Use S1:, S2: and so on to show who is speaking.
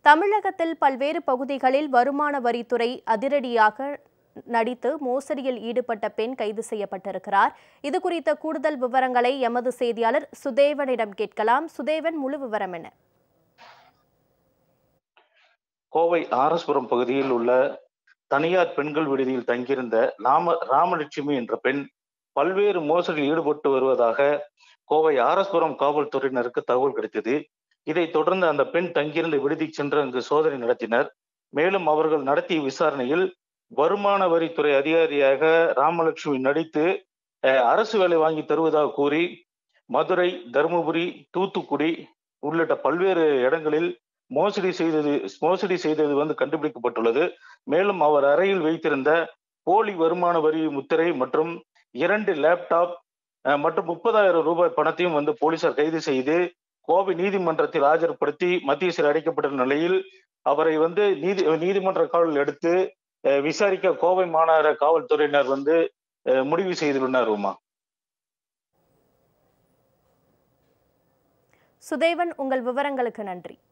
S1: தமிழகத்தில் பல்வேறு பகுதிகளில் வருமான வரித்துறை அதிரடியாக நடித்து மோசடியில் ஈடுபட்ட பெண் கைது செய்யப்பட்டிருக்கிறார் இது குறித்த கூடுதல் விவரங்களை எமது செய்தியாளர் சுதேவனிடம் கேட்கலாம் சுதேவன் முழு விவரம் என்ன
S2: கோவை ஆரஸ்புரம் பகுதியில் உள்ள தனியார் பெண்கள் விடுதியில் தங்கியிருந்த ராம ராமலட்சுமி என்ற பெண் பல்வேறு மோசடியில் ஈடுபட்டு வருவதாக கோவை ஆரஸ்புரம் காவல்துறையினருக்கு தகவல் கிடைத்தது இதைத் தொடர்ந்து அந்த பெண் தங்கியிருந்த விடுதிக்கு சென்று அங்கு சோதனை நடத்தினர் மேலும் அவர்கள் நடத்திய விசாரணையில் வருமான வரித்துறை அதிகாரியாக ராமலட்சுமி நடித்து அஹ், அரசு வேலை வாங்கி தருவதாக கூறி மதுரை தருமபுரி தூத்துக்குடி உள்ளிட்ட பல்வேறு இடங்களில் மோசடி செய்தது மோசடி செய்தது வந்து கண்டுபிடிக்கப்பட்டுள்ளது மேலும் அவர் அறையில் வைத்திருந்த போலி வருமான வரி முத்திரை மற்றும் இரண்டு லேப்டாப் அஹ், மற்றும் முப்பதாயிரம் ரூபாய் பணத்தையும் வந்து போலீசார் கைது செய்து கோவை நீதிமன்றத்தில் ஆஜர்படுத்தி மத்திய சிறை அடைக்கப்பட்ட நிலையில் அவரை வந்து நீதி நீதிமன்ற காவலில் எடுத்து அஹ், விசாரிக்க கோவை மாநகர காவல்துறையினர் வந்து அஹ், முடிவு செய்துள்ளனர் உமா
S1: சுதேவன் உங்கள் விவரங்களுக்கு நன்றி